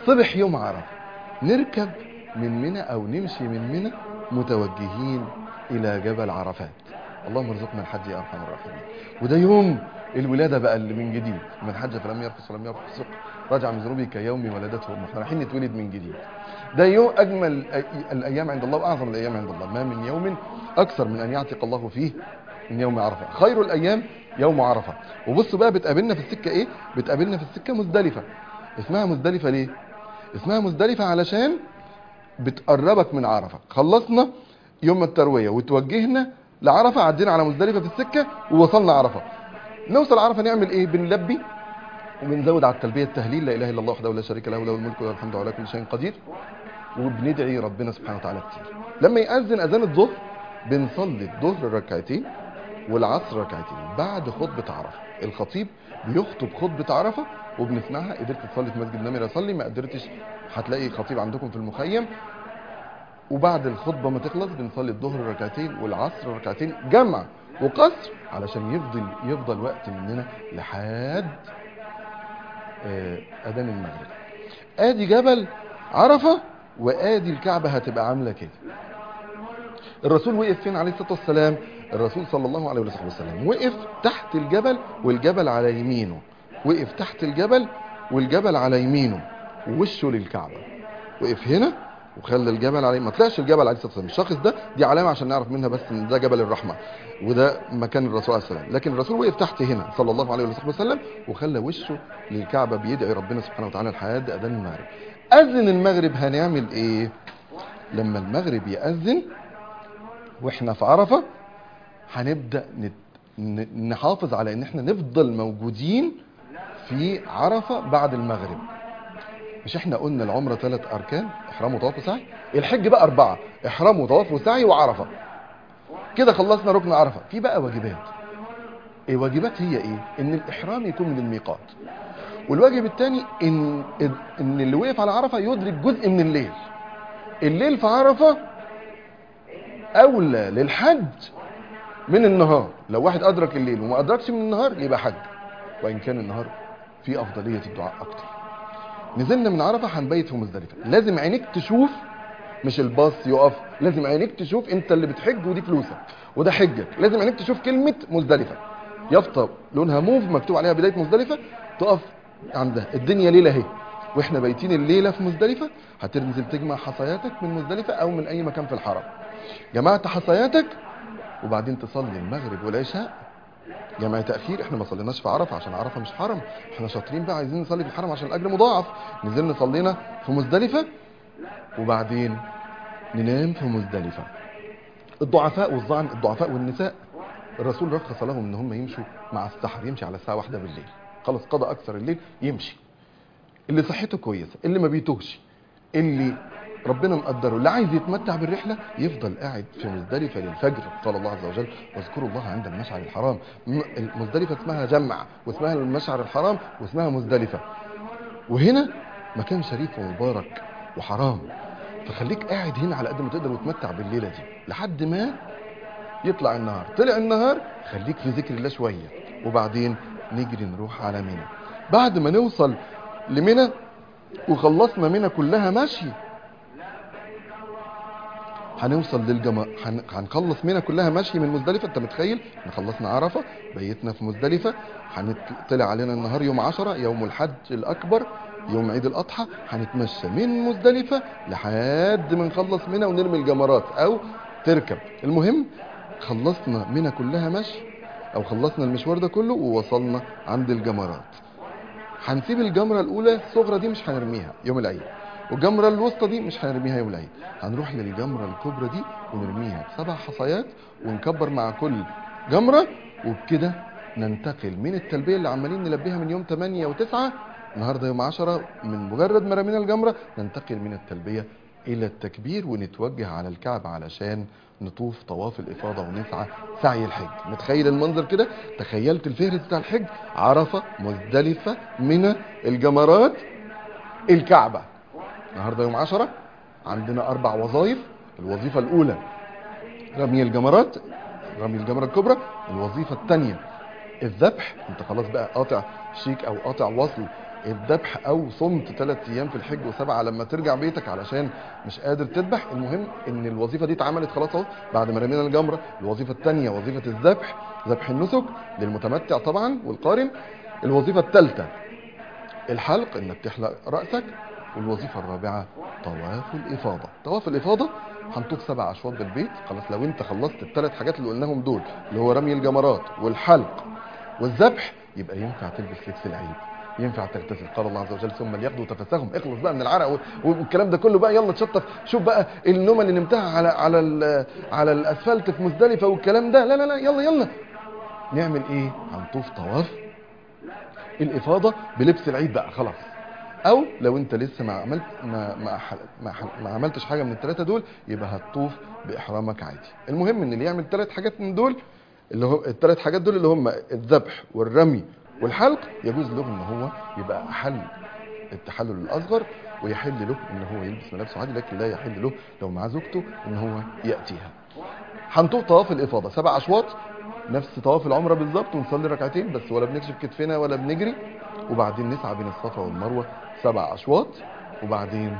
صبح يوم عرفة نركب من منى أو نمشي من منى متوجهين إلى جبل عرفات اللهم ارزقنا الحج يا أرحم الراحمين وده يوم الولادة بقى اللي من جديد من حج فلم يرفث ولم يرفث رجع من ذنوبه كيوم ولدته امه احنا رايحين نتولد من جديد ده يوم اجمل الأي- الايام عند الله واعظم الايام عند الله ما من يوم اكثر من ان يعتق الله فيه من يوم عرفه خير الايام يوم عرفه وبصوا بقى بتقابلنا في السكه ايه بتقابلنا في السكه مزدلفه اسمها مزدلفه ليه اسمها مزدلفه علشان بتقربك من عرفه خلصنا يوم الترويه وتوجهنا لعرفه عدينا على مزدلفه في السكه ووصلنا عرفه نوصل عرفه نعمل ايه بنلبي وبنزود على التلبيه التهليل لا اله الا الله وحده لا شريك له له الملك وله الحمد على كل شيء قدير وبندعي ربنا سبحانه وتعالى كتير لما يأذن اذان الظهر بنصلي الظهر ركعتين والعصر ركعتين بعد خطبه عرفه الخطيب بيخطب خطبه عرفه وبنسمعها قدرت تصلي في مسجد نمر اصلي ما قدرتش هتلاقي خطيب عندكم في المخيم وبعد الخطبه ما تخلص بنصلي الظهر ركعتين والعصر ركعتين جمع وقصر علشان يفضل يفضل وقت مننا لحد آه، اذان المغرب ادي جبل عرفه وادي الكعبه هتبقى عامله كده الرسول وقف فين عليه الصلاه والسلام الرسول صلى الله عليه وصحبه وسلم وقف تحت الجبل والجبل على يمينه وقف تحت الجبل والجبل على يمينه ووشه للكعبه وقف هنا وخلى الجبل عليه ما طلعش الجبل عليه الصلاه والسلام الشخص ده دي علامه عشان نعرف منها بس ان ده جبل الرحمه وده مكان الرسول عليه السلام لكن الرسول وقف تحت هنا صلى الله عليه وصحبه وسلم وخلى وشه للكعبه بيدعي ربنا سبحانه وتعالى لحد اذان المغرب اذن المغرب هنعمل ايه لما المغرب ياذن واحنا في عرفه هنبدا نت... ن- نحافظ على ان احنا نفضل موجودين في عرفه بعد المغرب مش احنا قلنا العمره ثلاث اركان احرام وطواف وسعي الحج بقى اربعه احرام وطواف وسعي وعرفه كده خلصنا ركن عرفه في بقى واجبات ايه واجبات هي ايه ان الاحرام يكون من الميقات والواجب الثاني ان ان اللي وقف على عرفه يدرك جزء من الليل الليل في عرفه اولى للحج من النهار لو واحد ادرك الليل وما ادركش من النهار يبقى حج وان كان النهار في افضليه الدعاء اكتر نزلنا من عرفه هنبيت في مزدلفه لازم عينيك تشوف مش الباص يقف لازم عينيك تشوف انت اللي بتحج ودي فلوسك وده حجك لازم عينيك تشوف كلمه مزدلفه يافطه لونها موف مكتوب عليها بدايه مزدلفه تقف عندها الدنيا ليله اهي واحنا بايتين الليله في مزدلفه هتنزل تجمع حصياتك من مزدلفه او من اي مكان في الحرم جمعت حصياتك وبعدين تصلي المغرب والعشاء جمع تأخير احنا ما صليناش في عرفة عشان عرفة مش حرم احنا شاطرين بقى عايزين نصلي في الحرم عشان الأجر مضاعف نزلنا صلينا في مزدلفة وبعدين ننام في مزدلفة الضعفاء والظعن الضعفاء والنساء الرسول رخص لهم ان هم يمشوا مع السحر يمشي على الساعة واحدة بالليل خلاص قضى أكثر الليل يمشي اللي صحته كويسة اللي ما بيتوهش اللي ربنا مقدره اللي عايز يتمتع بالرحلة يفضل قاعد في مزدلفة للفجر قال الله عز وجل واذكروا الله عند المشعر الحرام م- المزدلفة اسمها جمع واسمها المشعر الحرام واسمها مزدلفة وهنا مكان شريف ومبارك وحرام فخليك قاعد هنا على قد ما تقدر وتمتع بالليلة دي لحد ما يطلع النهار طلع النهار خليك في ذكر الله شوية وبعدين نجري نروح على منى بعد ما نوصل لمنى وخلصنا منى كلها مشي هنوصل للجما هن... هنخلص منى كلها مشي من مزدلفه انت متخيل احنا خلصنا عرفه بيتنا في مزدلفه هنطلع علينا النهار يوم عشرة يوم الحج الاكبر يوم عيد الاضحى هنتمشى من مزدلفه لحد ما نخلص منى ونرمي الجمرات او تركب المهم خلصنا منى كلها مشي او خلصنا المشوار ده كله ووصلنا عند الجمرات هنسيب الجمره الاولى الصغرى دي مش هنرميها يوم العيد والجمره الوسطى دي مش هنرميها يوم العيد هنروح للجمره الكبرى دي ونرميها بسبع حصيات ونكبر مع كل جمره وبكده ننتقل من التلبيه اللي عمالين نلبيها من يوم 8 و9 النهارده يوم 10 من مجرد ما رمينا الجمره ننتقل من التلبيه الى التكبير ونتوجه على الكعبه علشان نطوف طواف الافاضه ونسعى سعي الحج متخيل المنظر كده تخيلت الفهرس بتاع الحج عرفه مزدلفه منى الجمرات الكعبه النهارده يوم 10 عندنا اربع وظائف الوظيفه الاولى رمي الجمرات رمي الجمره الكبرى الوظيفه الثانيه الذبح انت خلاص بقى قاطع شيك او قاطع وصل الذبح او صمت ثلاث ايام في الحج وسبعه لما ترجع بيتك علشان مش قادر تذبح المهم ان الوظيفه دي اتعملت خلاص اهو بعد ما رمينا الجمره الوظيفه الثانيه وظيفه الذبح ذبح النسك للمتمتع طبعا والقارن الوظيفه الثالثه الحلق انك تحلق راسك والوظيفه الرابعه طواف الافاضه طواف الافاضه هنطوف سبع اشواط بالبيت خلاص لو انت خلصت الثلاث حاجات اللي قلناهم دول اللي هو رمي الجمرات والحلق والذبح يبقى ينفع تلبس لبس العيد ينفع تغتسل قال الله عز وجل ثم ليقضوا تفسهم اخلص بقى من العرق وال- والكلام ده كله بقى يلا تشطف شوف بقى النومه اللي نمتها على على ال- على الاسفلت في مزدلفه والكلام ده لا لا لا يلا يلا نعمل ايه هنطوف طواف الافاضه بلبس العيد بقى خلاص او لو انت لسه ما عملت ما ما, حل ما, حل ما عملتش حاجه من الثلاثه دول يبقى هتطوف باحرامك عادي المهم ان اللي يعمل ثلاث حاجات من دول اللي هو الثلاث حاجات دول اللي هم الذبح والرمي والحلق يجوز له ان هو يبقى حل التحلل الاصغر ويحل له ان هو يلبس ملابسه عادي لكن لا يحل له لو معاه زوجته ان هو ياتيها هنطوف طواف الافاضه سبع اشواط نفس طواف العمره بالظبط ونصلي ركعتين بس ولا بنكشف كتفنا ولا بنجري وبعدين نسعى بين الصفا والمروه سبع اشواط وبعدين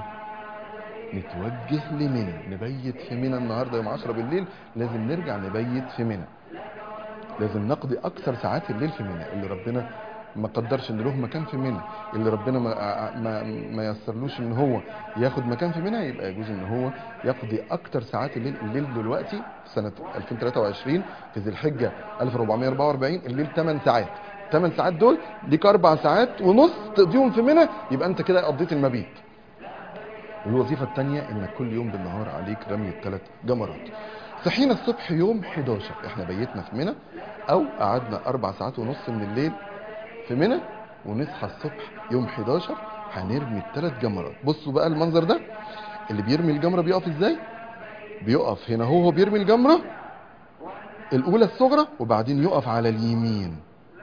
نتوجه لمنى نبيت في منى النهارده يوم 10 بالليل لازم نرجع نبيت في منى لازم نقضي اكثر ساعات الليل في منى اللي ربنا ما قدرش ان له مكان في منى اللي ربنا ما ما, ما يسرلوش ان هو ياخد مكان في منى يبقى يجوز ان هو يقضي اكتر ساعات الليل الليل دلوقتي في سنه 2023 في ذي الحجه 1444 الليل 8 ساعات 8 ساعات دول ليك اربع ساعات ونص تقضيهم في منى يبقى انت كده قضيت المبيت والوظيفه الثانيه انك كل يوم بالنهار عليك رمي الثلاث جمرات صحينا الصبح يوم 11 احنا بيتنا في منى او قعدنا اربع ساعات ونص من الليل في منى ونصحى الصبح يوم 11 هنرمي الثلاث جمرات بصوا بقى المنظر ده اللي بيرمي الجمره بيقف ازاي بيقف هنا هو هو بيرمي الجمره الاولى الصغرى وبعدين يقف على اليمين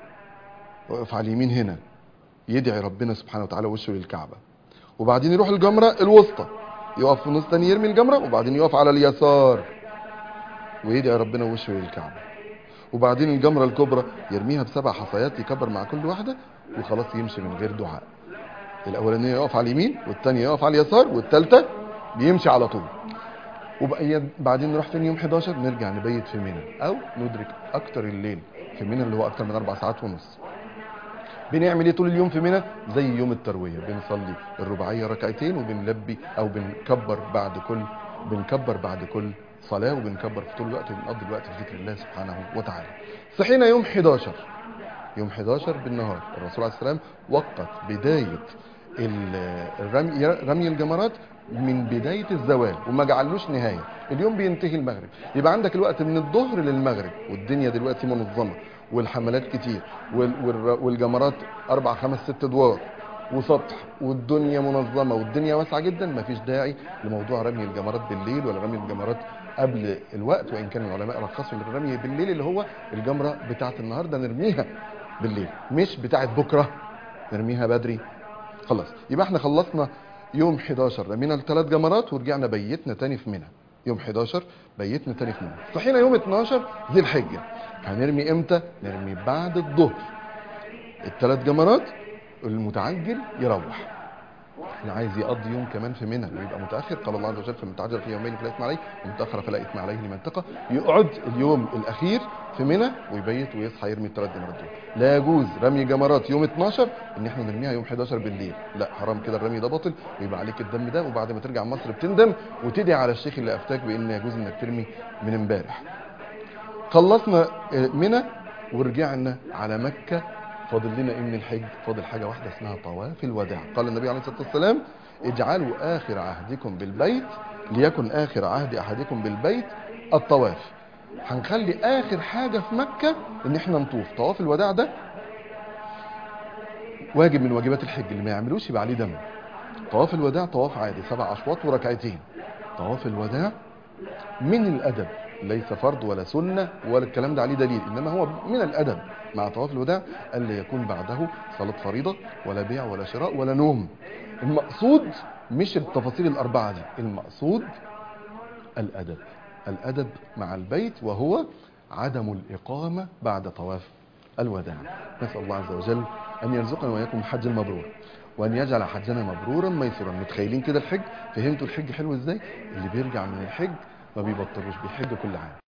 يقف على اليمين هنا يدعي ربنا سبحانه وتعالى وشه للكعبه وبعدين يروح الجمره الوسطى يقف في النص تاني يرمي الجمره وبعدين يقف على اليسار ويدعي ربنا وشه للكعبه وبعدين الجمره الكبرى يرميها بسبع حصيات يكبر مع كل واحده وخلاص يمشي من غير دعاء الاولانيه يقف على اليمين والثانيه يقف على اليسار والثالثه بيمشي على طول وبقى بعدين نروح تاني يوم 11 نرجع نبيت في منى او ندرك اكتر الليل في منى اللي هو اكتر من اربع ساعات ونص بنعمل ايه طول اليوم في منى زي يوم الترويه بنصلي الرباعيه ركعتين وبنلبي او بنكبر بعد كل بنكبر بعد كل صلاه وبنكبر في طول الوقت وبنقضي الوقت في ذكر الله سبحانه وتعالى صحينا يوم 11 يوم 11 بالنهار الرسول عليه السلام وقت بدايه ال- الرمي رمي الجمرات من بدايه الزوال وما جعلوش نهايه اليوم بينتهي المغرب يبقى عندك الوقت من الظهر للمغرب والدنيا دلوقتي منظمه والحملات كتير وال- والر- والجمرات اربع خمس ست ادوار وسطح والدنيا منظمه والدنيا واسعه جدا مفيش داعي لموضوع رمي الجمرات بالليل ولا رمي الجمرات قبل الوقت وان كان العلماء رخصوا للرمي بالليل اللي هو الجمره بتاعه النهارده نرميها بالليل مش بتاعه بكره نرميها بدري خلاص يبقى احنا خلصنا يوم 11 رمينا الثلاث جمرات ورجعنا بيتنا تاني في منى يوم 11 بيتنا تاني في منى صحينا يوم 12 ذي الحجه هنرمي امتى نرمي بعد الظهر الثلاث جمرات المتعجل يروح اللي عايز يقضي يوم كمان في منى ويبقى متاخر قال الله عز وجل فمن تعجل في يومين فلا اثم عليه ومتاخر فلا اثم عليه لمن اتقى يقعد اليوم الاخير في منى ويبيت ويصحى يرمي الثلاث جمرات دول لا يجوز رمي جمرات يوم 12 ان احنا نرميها يوم 11 بالليل لا حرام كده الرمي ده باطل ويبقى عليك الدم ده وبعد ما ترجع مصر بتندم وتدعي على الشيخ اللي افتاك بان يجوز انك ترمي من امبارح خلصنا منى ورجعنا على مكه فاضل لنا ايه من الحج فاضل حاجه واحده اسمها طواف الوداع قال النبي عليه الصلاه والسلام اجعلوا اخر عهدكم بالبيت ليكن اخر عهد احدكم بالبيت الطواف هنخلي اخر حاجه في مكه ان احنا نطوف طواف الوداع ده واجب من واجبات الحج اللي ما يعملوش يبقى عليه دم طواف الوداع طواف عادي سبع اشواط وركعتين طواف الوداع من الادب ليس فرض ولا سنه ولا الكلام ده عليه دليل انما هو من الادب مع طواف الوداع الا يكون بعده صلاه فريضه ولا بيع ولا شراء ولا نوم المقصود مش التفاصيل الاربعه دي المقصود الادب الادب مع البيت وهو عدم الاقامه بعد طواف الوداع نسال الله عز وجل ان يرزقنا واياكم الحج المبرور وان يجعل حجنا مبرورا ميسورا متخيلين كده الحج فهمتوا الحج حلو ازاي اللي بيرجع من الحج ما بيبطلوش بيحج كل عام